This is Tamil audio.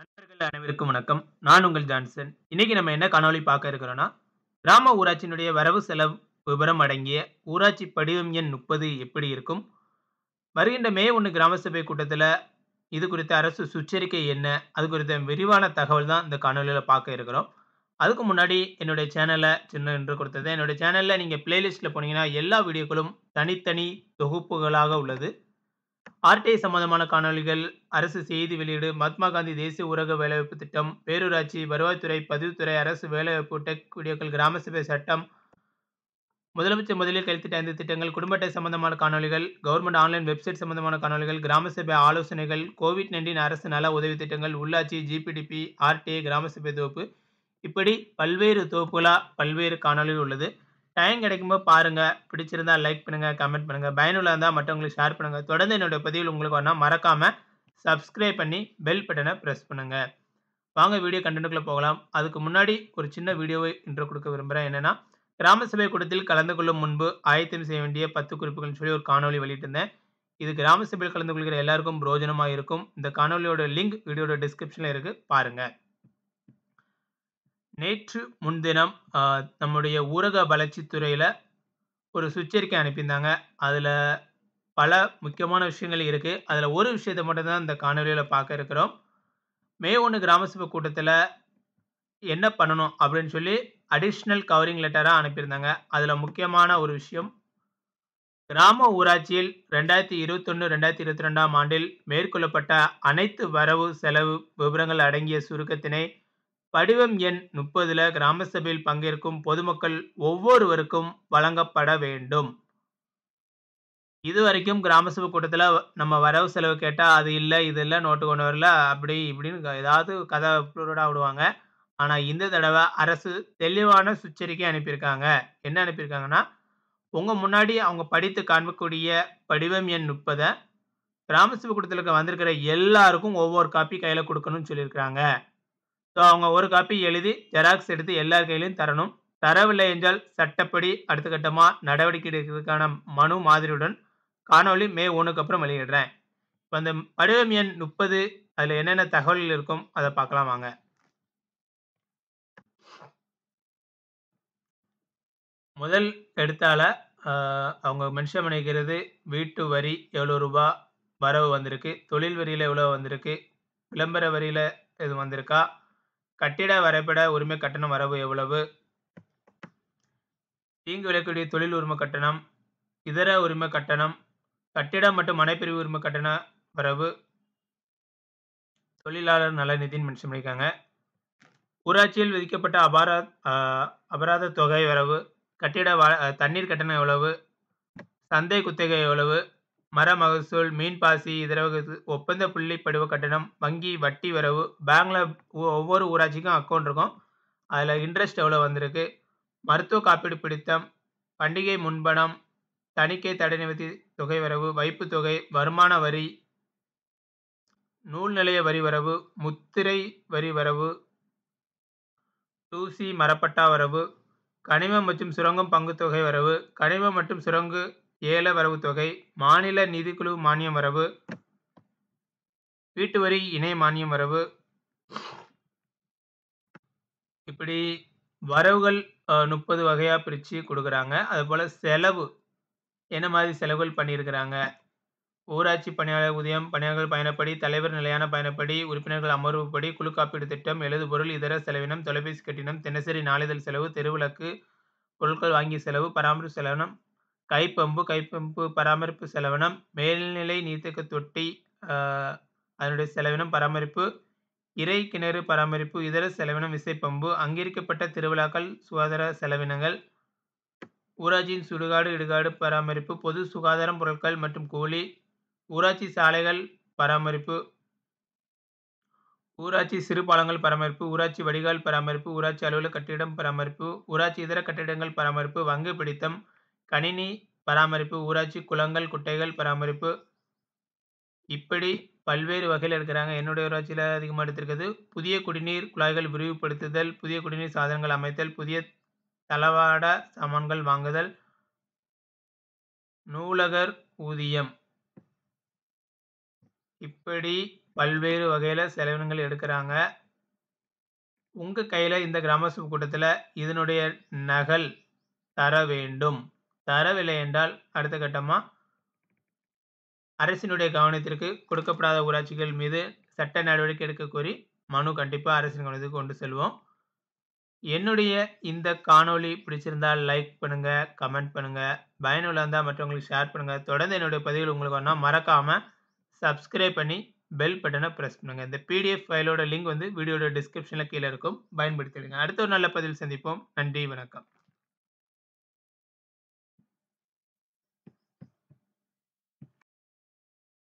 நண்பர்கள் அனைவருக்கும் வணக்கம். நான் உங்கள் ஜான்சன். இன்னைக்கு நம்ம என்ன காணொளி பார்க்க இருக்கிறோம்னா, கிராம ஊராட்சியினுடைய வரவு செலவு விபரம் அடங்கிய ஊராட்சி படிவம் எண் 30 எப்படி இருக்கும்? வருகின்ற மே 1 கிராம சபை கூட்டத்தில இது குறித்த அரசு சுற்றறிக்கை என்ன? அது குறித்த விரிவான தகவல் தான் இந்த காணொளியில பார்க்க இருக்கிறோம். அதுக்கு முன்னாடி என்னுடைய சேனல சின்ன இன்ட்ரோ கொடுத்தது. என்னுடைய சேனல்ல நீங்க பிளேலிஸ்ட்ல போனீங்கன்னா, எல்லா வீடியோக்களும் தனித்தனி தொகுப்புகளாக உள்ளது. ஆர்டிஐ சம்பந்தமான காணொளிகள், அரசு செய்தி வெளியீடு, மகாத்மா காந்தி தேசிய ஊரக வேலைவாய்ப்பு திட்டம், பேரூராட்சி, வருவாய்த்துறை, பதிவுத்துறை, அரசு வேலைவாய்ப்பு, டெக் வீடியோக்கள், கிராம சபை சட்டம், முதலமைச்சர் முதலில் கையெழுத்திட்ட 5 திட்டங்கள், குடும்ப அட்டை சம்பந்தமான காணொளிகள், கவர்ன்மென்ட் ஆன்லைன் வெப்சைட் சம்பந்தமான காணொளிகள், கிராம சபை ஆலோசனைகள், கோவிட்-19 அரசு நல உதவி திட்டங்கள், உள்ளாட்சி, ஜிபிடிபி, ஆர்டிஐ, கிராம சபை தொகுப்பு இப்படி பல்வேறு தொகுப்புகளா பல்வேறு காணொளிகள் உள்ளது. டைம் கிடைக்கும்போது பாருங்க. பிடிச்சிருந்தா லைக் பண்ணுங்க, கமெண்ட் பண்ணுங்க. பயனுள்ளதா இருந்தா மற்றவங்களுக்கு ஷேர் பண்ணுங்க. தொடர்ந்து என்னுடைய பதிவுகள் உங்களுக்கு வரணும்னா மறக்காம சப்ஸ்கிரைப் பண்ணி பெல் பட்டன பிரஸ் பண்ணுங்க. வாங்க வீடியோ கன்டென்ட்க்குள்ள போகலாம். அதுக்கு முன்னாடி ஒரு சின்ன வீடியோவை இன்ட்ரோ கொடுக்க விரும்புறேன். என்னன்னா, கிராம சபை கூட்டத்தில் கலந்து கொள்ளும் முன்பு ஆயத்தம் செய்ய வேண்டிய 10 குறிப்புகள்னு சொல்லி ஒரு காணொளி வெளியிட்டிருந்தேன். இது கிராம சபையில் கலந்து கொள்கிற எல்லாருக்கும் பிரயோஜனமா இருக்கும். இந்த காணொளியோட லிங்க் வீடியோட டிஸ்கிரிப்ஷன்ல இருக்கு. பாருங்க. நேற்று முன்தினம் அ நம்முடைய ஊரக வளர்ச்சித் துறையில ஒரு சுற்றறிக்கை அனுப்பியிருந்தாங்க. அதுல பல முக்கியமான விஷயங்கள் இருக்கு. அதுல ஒரு விஷயத்த மட்டும் தான் இந்த காணொளியில பார்க்க இருக்கிறோம். மே 1 கிராம சபை கூட்டத்தில என்ன பண்ணணும் அப்படின்னு சொல்லி அடிஷனல் கவரிங் லெட்டரா அனுப்பியிருந்தாங்க. அதுல முக்கியமான ஒரு விஷயம், கிராம ஊராட்சியில் 2021, 2022ஆம் ஆண்டில் மேற்கொள்ளப்பட்ட அனைத்து வரவு செலவு விபரங்கள் அடங்கிய சுருக்கத்தினை படிவம் எண் 30ல கிராம சபையில் பங்கேற்கும் பொதுமக்கள் ஒவ்வொருவருக்கும் வழங்கப்பட வேண்டும். இதுவரைக்கும் கிராம சபை கூட்டத்தில நம்ம வரவு செலவு கேட்டா, அது இல்ல, இது இல்ல, நோட்டு கொண்டு வரல, அப்படி இப்படின்னு ஏதாவது கதை புரடா விடுவாங்க. ஆனா இந்த தடவ அரசு தெளிவான சுற்றறிக்கை அனுப்பியிருக்காங்க. என்ன அனுப்பியிருக்காங்கன்னா, உங்க முன்னாடி அவங்க படித்து காண்பிக்கக்கூடிய படிவம் எண் 30 கிராம சபை கூட்டத்தில வந்திருக்கிற எல்லாருக்கும் ஒவ்வொரு காப்பி கையில குடுக்கணும்னு சொல்லியிருக்காங்க. ஸோ அவங்க ஒரு காப்பி எழுதி ஜெராக்ஸ் எடுத்து எல்லார் கையிலயும் தரணும். தரவில்லை என்றால் சட்டப்படி அடுத்த கட்டமா நடவடிக்கை எடுக்கிறதுக்கான மனு மாதிரியுடன் காணொளி மே 1க்கு அப்புறம் வெளியிடுறேன். இப்ப அந்த படிவம் எண் 30 அதுல என்னென்ன தகவல்கள் இருக்கும்? அத பார்க்கலாம் வாங்க. முதல் எடுத்தால அ அவங்க மென்ஷன் பண்ணியிருக்கிறது வீட்டு வரி எவ்வளோ ரூபா வரவு வந்திருக்கு? தொழில் வரியில எவ்வளோ வந்திருக்கு? விளம்பர வரியில எதுவும் வந்திருக்கா? கட்டிட வரைபட உரிமை கட்டணம் வரவு எவ்வளவு? தீங்கு விளைவிக்கக்கூடிய தொழில் உரிம கட்டணம், இதர உரிம கட்டணம், கட்டிடம் மற்றும் மனைப்பிரிவு உரிம கட்டண வரவு, தொழிலாளர் நல நிதின்னு மென்ஷன் பண்ணியிருக்காங்க. ஊராட்சியில் விதிக்கப்பட்ட அபாரா அ அபராத தொகை வரவு, கட்டிட வ தண்ணீர் கட்டணம் எவ்வளவு? சந்தை குத்தகை எவ்வளவு? மர மகசூல், மீன் பாசி, இதர ஒப்பந்த புள்ளி படிவ கட்டணம், வங்கி வட்டி வரவு, பேங்க்ல ஒவ்வொரு ஊராட்சிக்கும் அக்கவுண்ட் இருக்கும். அதுல இன்ட்ரெஸ்ட் எவ்வளோ வந்திருக்கு? மருத்துவ காப்பீடு பிடித்தம், பண்டிகை முன்பணம், தணிக்கை தடை நிவர்த்தி தொகை வரவு, வைப்புத் தொகை, வருமான வரி, நூல் நிலைய வரி வரவு, முத்திரை வரி வரவு, தூசி மரப்பட்டா வரவு, கனிமம் மற்றும் சுரங்கம் பங்குத் தொகை வரவு, கனிமம் மற்றும் சுரங்கு ஏல வரவு தொகை, மாநில நிதிக்குழு மானியம் வரவு, வீட்டு வரி இணை மானியம் வரவு. இப்படி வரவுகள் அ 30 வகையா பிரிச்சு குடுக்குறாங்க. அதுபோல செலவு என்ன மாதிரி செலவுகள் பண்ணியிருக்கிறாங்க? ஊராட்சி பணியாளர் ஊதியம், பணியாளர்கள் பயணப்படி, தலைவர் நிலையான பயணப்படி, உறுப்பினர்கள் அமர்வுப்படி, குழு காப்பீடு திட்டம், எழுதுபொருள், இதர செலவினம், தொலைபேசி கட்டணம், தினசரி நாளிதழ் செலவு, தெருவிளக்கு, பொருட்கள் வாங்கிய செலவு, பராமரிப்பு செலவினம், கைப்பம்பு, கைப்பம்பு பராமரிப்பு செலவினம், மேல்நிலை நீர்த்தேக்க தொட்டி அ அதனுடைய செலவினம், பராமரிப்பு, இறை கிணறு பராமரிப்பு, இதர செலவினம், விசைப்பம்பு, அங்கீகரிக்கப்பட்ட திருவிழாக்கள், சுகாதார செலவினங்கள், ஊராட்சியின் சுடுகாடு, இடுகாடு பராமரிப்பு, பொது சுகாதாரம், பொருட்கள் மற்றும் கூலி, ஊராட்சி சாலைகள் பராமரிப்பு, ஊராட்சி சிறு பாலங்கள் பராமரிப்பு, ஊராட்சி வடிகால் பராமரிப்பு, ஊராட்சி அலுவலக கட்டிடம் பராமரிப்பு, ஊராட்சி இதர கட்டிடங்கள் பராமரிப்பு, வங்கி பிடித்தம், கணினி பராமரிப்பு, ஊராட்சி குளங்கள், குட்டைகள் பராமரிப்பு. இப்படி பல்வேறு வகையில எடுக்குறாங்க. என்னுடைய ஊராட்சியில அதிகமா எடுத்திருக்கிறது, புதிய குடிநீர் குழாய்கள் விரிவுபடுத்துதல், புதிய குடிநீர் சாதனங்கள் அமைத்தல், புதிய தளவாட சாமான்கள் வாங்குதல், நூலகர் ஊதியம். இப்படி பல்வேறு வகையில செலவினங்கள் எடுக்குறாங்க. உங்க கையில இந்த கிராம சபை கூட்டத்தில இதனுடைய நகல் தர வேண்டும். தரவில்லை என்றால் அடுத்த கட்டமா அரசினுடைய கவனத்திற்கு கொடுக்கப்படாத ஊராட்சிகள் மீது சட்ட நடவடிக்கை எடுக்கக் கோரி மனு கண்டிப்பா அரசின் கவனத்துக்கு கொண்டு செல்வோம். என்னுடைய இந்த காணொளி பிடிச்சிருந்தால் லைக் பண்ணுங்க, கமெண்ட் பண்ணுங்க. பயனுள்ளதா இருந்தா மற்றவங்களுக்கு ஷேர் பண்ணுங்க. தொடர்ந்து என்னுடைய பதிவுகள் உங்களுக்கு வரணும்னா மறக்காம சப்ஸ்கிரைப் பண்ணி பெல் பட்டன பிரஸ் பண்ணுங்க. இந்த பிடிஎஃப் ஃபைலோட லிங்க் வந்து வீடியோட டிஸ்கிரிப்ஷன்ல கீழ இருக்கும். பயன்படுத்திடுங்க. அடுத்த ஒரு நல்ல பதிவில் சந்திப்போம். நன்றி, வணக்கம்.